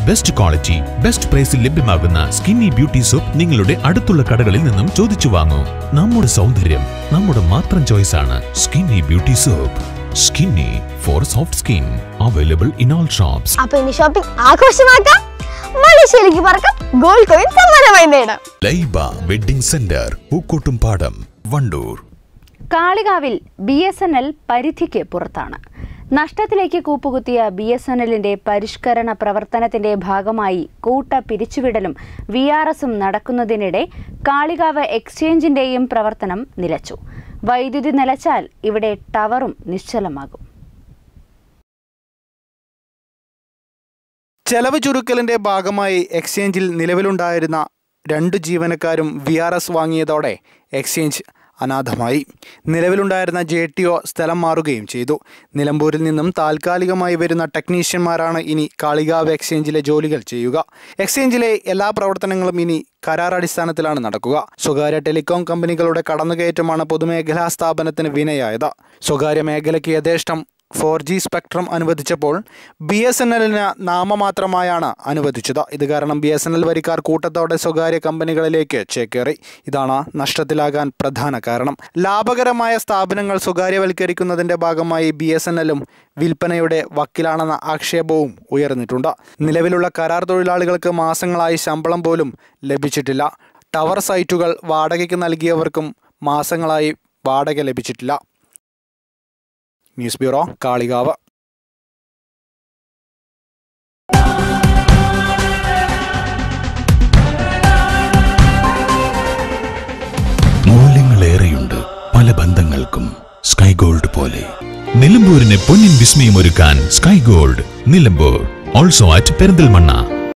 best quality best പ്രൈസിൽ ലഭ്യമാകുന്ന skinny beauty soap നിങ്ങളുടെ അടുത്തുള്ള കടകളിൽ നിന്നും ചോദിച്ചു വാങ്ങൂ നമ്മുടെ സൗന്ദര്യം നമ്മുടെ മാത്രം ചോയ്സ് ആണ് skinny beauty soap skinny for soft skin available in all shops അപ്പൊ ഇനി ഷോപ്പിംഗ് ആഘോഷമാക്കാം മലേഷ്യയിലേക്ക് പറക്കാം ഗോൾഡ് കോയിൻ സമ്മാനമായി നേടാം ലൈബ വെഡിംഗ് സെന്റർ പൂക്കോട്ടുംപാടം വണ്ടൂർ കാളികാവിൽ ബി എസ് എൻ എൽ പരിധിക്ക് പുറത്താണ് നഷ്ടത്തിലേക്ക് കൂപ്പുകുത്തിയ ബി എസ് എൻ എല്ലിന്റെ പരിഷ്കരണ പ്രവർത്തനത്തിന്റെ ഭാഗമായി കൂട്ട പിരിച്ചുവിടലും വി ആർ എസും നടക്കുന്നതിനിടെ കാളികാവ് എക്സ്ചേഞ്ചിന്റെയും പ്രവർത്തനം നിലച്ചു വൈദ്യുതി നിലച്ചാൽ ഇവിടെ ടവറും നിശ്ചലമാകും ചെലവ് ചുരുക്കലിന്റെ ഭാഗമായി എക്സ്ചേഞ്ചിൽ നിലവിലുണ്ടായിരുന്ന രണ്ട് ജീവനക്കാരും വി ആർ എസ് വാങ്ങിയതോടെ എക്സ്ചേഞ്ച് അനാഥമായി നിലവിലുണ്ടായിരുന്ന ജെ ടി ഒ സ്ഥലം മാറുകയും ചെയ്തു നിലമ്പൂരിൽ നിന്നും താൽക്കാലികമായി വരുന്ന ടെക്നീഷ്യന്മാരാണ് ഇനി കാളികാവ് എക്സ്ചേഞ്ചിലെ ജോലികൾ ചെയ്യുക എക്സ്ചേഞ്ചിലെ എല്ലാ പ്രവർത്തനങ്ങളും ഇനി കരാർ അടിസ്ഥാനത്തിലാണ് നടക്കുക സ്വകാര്യ ടെലികോം കമ്പനികളുടെ കടന്നുകയറ്റമാണ് പൊതുമേഖലാ സ്ഥാപനത്തിന് വിനയായത് സ്വകാര്യ മേഖലയ്ക്ക് യഥേഷ്ടം ഫോർ ജി സ്പെക്ട്രം അനുവദിച്ചപ്പോൾ ബി എസ് എൻ എല്ലിന് നാമമാത്രമായാണ് അനുവദിച്ചത് ഇത് കാരണം ബി എസ് എൻ എൽ വരിക്കാർ കൂട്ടത്തോടെ സ്വകാര്യ കമ്പനികളിലേക്ക് ചേക്കേറി ഇതാണ് നഷ്ടത്തിലാകാൻ പ്രധാന കാരണം ലാഭകരമായ സ്ഥാപനങ്ങൾ സ്വകാര്യവൽക്കരിക്കുന്നതിന്റെ ഭാഗമായി ബി എസ് എൻ എല്ലും വിൽപ്പനയുടെ വക്കിലാണെന്ന ആക്ഷേപവും ഉയർന്നിട്ടുണ്ട് നിലവിലുള്ള കരാർ തൊഴിലാളികൾക്ക് മാസങ്ങളായി ശമ്പളം പോലും ലഭിച്ചിട്ടില്ല ടവർ സൈറ്റുകൾ വാടകയ്ക്ക് നൽകിയവർക്കും മാസങ്ങളായി വാടക ലഭിച്ചിട്ടില്ല ന്യൂസ് ബ്യൂറോ കാളികാവ് മൂല്യങ്ങളേറെയുണ്ട് പല ബന്ധങ്ങൾക്കും സ്കൈ ഗോൾഡ് പോലെ നിലമ്പൂരിന് പൊന്നിൻ വിസ്മയം ഒരുക്കാൻ Sky Gold Nilambur also at Perinthalmanna